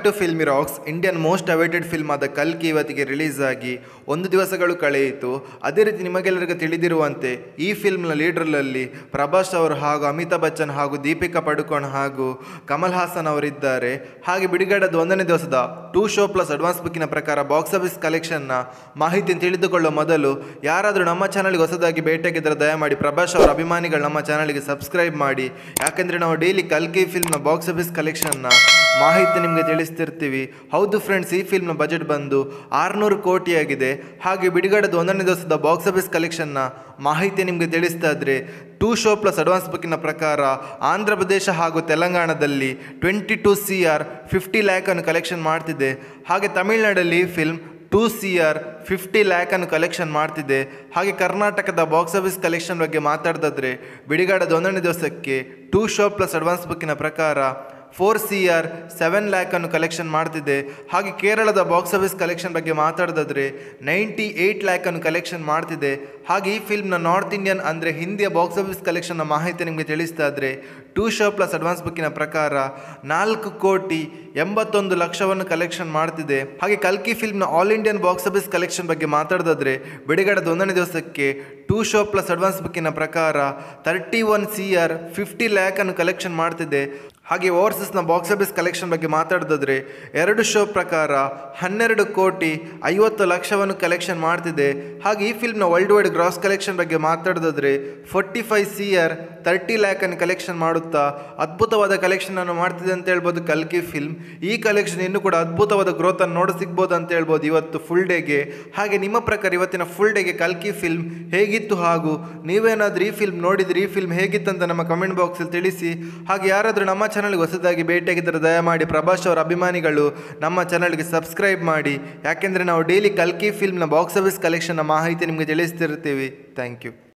to filmy rocks Indian most awaited film ಆದ ಕಲ್ಕಿ ಇವತ್ತಿಗೆ ರಿಲೀಸ್ ಆಗಿ ಒಂದು ದಿವಸಗಳು ಕಳೆಯಿತು ಅದೇ ರೀತಿ ನಿಮಗೆಲ್ಲರಿಗೂ ತಿಳಿದಿರುವಂತೆ ಈ ಫಿಲ್ಮ್ನ ಲೀಡ್ರಲ್ಲಿ ಪ್ರಭಾಸ್ ಅವರು ಹಾಗೂ ಅಮಿತಾಬ್ ಬಚ್ಚನ್ ಹಾಗೂ ದೀಪಿಕಾ ಪಡುಕೋಣ್ ಹಾಗೂ ಕಮಲ್ ಹಾಸನ್ ಅವರಿದ್ದಾರೆ ಹಾಗೆ ಬಿಡುಗಡೆದ ಒಂದನೇ ದಿವಸದ ಟೂ ಶೋ ಪ್ಲಸ್ ಅಡ್ವಾನ್ಸ್ ಬುಕ್ಕಿನ ಪ್ರಕಾರ ಬಾಕ್ಸ್ ಆಫೀಸ್ ಕಲೆಕ್ಷನ್ನ ಮಾಹಿತಿಯನ್ನು ತಿಳಿದುಕೊಳ್ಳುವ ಮೊದಲು ಯಾರಾದರೂ ನಮ್ಮ ಚಾನಲ್ಗೆ ಹೊಸದಾಗಿ ಭೇಟಿಯಾಗಿದ್ದರೆ ದಯಮಾಡಿ ಪ್ರಭಾಸ್ ಅವರ ಅಭಿಮಾನಿಗಳು ನಮ್ಮ ಚಾನಲ್ಗೆ ಸಬ್ಸ್ಕ್ರೈಬ್ ಮಾಡಿ ಯಾಕೆಂದರೆ ನಾವು ಡೈಲಿ ಕಲ್ಕಿ ಫಿಲ್ಮ್ನ ಬಾಕ್ಸ್ ಆಫೀಸ್ ಕಲೆಕ್ಷನ್ನ ಮಾಹಿತಿ ನಿಮಗೆ ತಿಳಿಸ್ತಿರ್ತೀವಿ ಹೌದು ಫ್ರೆಂಡ್ಸ್ ಈ ಫಿಲ್ಮ್ನ ಬಜೆಟ್ ಬಂದು ಆರುನೂರು ಕೋಟಿಯಾಗಿದೆ ಹಾಗೆ ಬಿಡುಗಡೆದ ಒಂದನೇ ದಿವಸದ ಬಾಕ್ಸ್ ಆಫೀಸ್ ಕಲೆಕ್ಷನ್ನ ಮಾಹಿತಿ ನಿಮಗೆ ತಿಳಿಸ್ತಾ ಇದ್ರೆ ಟೂ ಶೋ ಪ್ಲಸ್ ಅಡ್ವಾನ್ಸ್ ಬುಕ್ಕಿನ ಪ್ರಕಾರ ಆಂಧ್ರ ಪ್ರದೇಶ ಹಾಗೂ ತೆಲಂಗಾಣದಲ್ಲಿ twenty two C R fifty ಲ್ಯಾಕನ್ನು ಕಲೆಕ್ಷನ್ ಮಾಡ್ತಿದೆ ಹಾಗೆ ತಮಿಳುನಾಡಲ್ಲಿ ಈ film two C R fifty ಲ್ಯಾಕನ್ನು ಕಲೆಕ್ಷನ್ ಮಾಡ್ತಿದೆ ಹಾಗೆ ಕರ್ನಾಟಕದ ಬಾಕ್ಸ್ ಆಫೀಸ್ ಕಲೆಕ್ಷನ್ ಬಗ್ಗೆ ಮಾತಾಡ್ದಾದ್ರೆ ಬಿಡುಗಡೆದ ಒಂದನೇ ದಿವಸಕ್ಕೆ ಟೂ ಶೋ ಪ್ಲಸ್ ಅಡ್ವಾನ್ಸ್ ಬುಕ್ಕಿನ ಪ್ರಕಾರ ಫೋರ್ ಸಿ ಆರ್ ಸೆವೆನ್ ಲ್ಯಾಕನ್ನು ಕಲೆಕ್ಷನ್ ಮಾಡ್ತಿದೆ ಹಾಗೆ ಕೇರಳದ ಬಾಕ್ಸ್ ಆಫೀಸ್ ಕಲೆಕ್ಷನ್ ಬಗ್ಗೆ ಮಾತಾಡೋದಾದ್ರೆ ನೈಂಟಿ ಏಯ್ಟ್ ಲ್ಯಾಕನ್ನು ಕಲೆಕ್ಷನ್ ಮಾಡ್ತಿದೆ ಹಾಗೆ ಈ ಫಿಲ್ಮ್ನ ನಾರ್ತ್ ಇಂಡಿಯನ್ ಅಂದರೆ ಹಿಂದಿಯ ಬಾಕ್ಸ್ ಆಫೀಸ್ ಕಲೆಕ್ಷನ್ನ ಮಾಹಿತಿ ನಿಮಗೆ ತಿಳಿಸ್ತಾ ಇದ್ರೆ ಟೂ ಶೋ ಪ್ಲಸ್ ಅಡ್ವಾನ್ಸ್ ಬುಕ್ಕಿನ ಪ್ರಕಾರ ನಾಲ್ಕು ಕೋಟಿ ಎಂಬತ್ತೊಂದು ಲಕ್ಷವನ್ನು ಕಲೆಕ್ಷನ್ ಮಾಡ್ತಿದೆ ಹಾಗೆ ಕಲ್ಕಿ ಫಿಲ್ಮ್ನ all Indian box office collection ಬಗ್ಗೆ ಮಾತಾಡೋದಾದ್ರೆ ಬಿಡುಗಡೆದ ಒಂದನೇ ದಿವಸಕ್ಕೆ ಟೂ ಶೋ ಪ್ಲಸ್ ಅಡ್ವಾನ್ಸ್ ಬುಕ್ಕಿನ ಪ್ರಕಾರ thirty one C R fifty ಲ್ಯಾಕನ್ನು ಕಲೆಕ್ಷನ್ ಮಾಡ್ತಿದೆ ಹಾಗೆ ಓವರ್ಸೀಸ್ನ ಬಾಕ್ಸ್ ಆಫೀಸ್ ಕಲೆಕ್ಷನ್ ಬಗ್ಗೆ ಮಾತಾಡೋದಾದ್ರೆ ಎರಡು ಶೋ ಪ್ರಕಾರ ಹನ್ನೆರಡು ಕೋಟಿ ಐವತ್ತು ಲಕ್ಷವನ್ನು ಕಲೆಕ್ಷನ್ ಮಾಡ್ತಿದೆ ಹಾಗೆ ಈ ಫಿಲ್ಮ್ನ ವರ್ಲ್ಡ್ ವೈಡ್ ಗ್ರಾಸ್ ಕಲೆಕ್ಷನ್ ಬಗ್ಗೆ ಮಾತಾಡೋದಾದ್ರೆ forty five C R thirty ಲ್ಯಾಕನ್ನು ಕಲೆಕ್ಷನ್ ಮಾಡುತ್ತಾ ಅದ್ಭುತವಾದ ಕಲೆಕ್ಷನನ್ನು ಮಾಡ್ತಿದೆ ಅಂತ ಹೇಳ್ಬೋದು ಕಲ್ಕಿ ಫಿಲ್ಮ್ ಈ ಕಲೆಕ್ಷನ್ ಇನ್ನೂ ಕೂಡ ಅದ್ಭುತವಾದ ಗ್ರೋತನ್ನು ನೋಡ ಸಿಗ್ಬೋದು ಅಂತ ಹೇಳ್ಬೋದು ಇವತ್ತು ಫುಲ್ ಡೇಗೆ ಹಾಗೆ ನಿಮ್ಮ ಪ್ರಕಾರ ಇವತ್ತಿನ ಫುಲ್ ಡೇಗೆ ಕಲ್ಕಿ ಫಿಲ್ಮ್ ಹೇಗಿತ್ತು ಹಾಗೂ ನೀವೇನಾದರೂ ಈ ಫಿಲ್ಮ್ ನೋಡಿದ್ರೆ ಈ ಫಿಲ್ಮ್ ಹೇಗಿತ್ತು ಅಂತ ನಮ್ಮ ಕಮೆಂಟ್ ಬಾಕ್ಸಲ್ಲಿ ತಿಳಿಸಿ ಹಾಗೆ ಯಾರಾದರೂ ನಮ್ಮ ಚಾನಲ್ಗೆ ಹೊಸದಾಗಿ ಭೇಟಿಯಾಗಿದ್ದರೆ ದಯಮಾಡಿ ಪ್ರಭಾಸ್ ಅವರ ಅಭಿಮಾನಿಗಳು ನಮ್ಮ ಚಾನಲ್ಗೆ ಸಬ್ಸ್ಕ್ರೈಬ್ ಮಾಡಿ ಯಾಕೆಂದರೆ ನಾವು ಡೈಲಿ ಕಲ್ಕಿ ಫಿಲ್ಮ್ನ ಬಾಕ್ಸ್ ಆಫೀಸ್ ಕಲೆಕ್ಷನ್ನ ಮಾಹಿತಿ ನಿಮಗೆ ತಿಳಿಸ್ತಿರ್ತೀವಿ ಥ್ಯಾಂಕ್ ಯು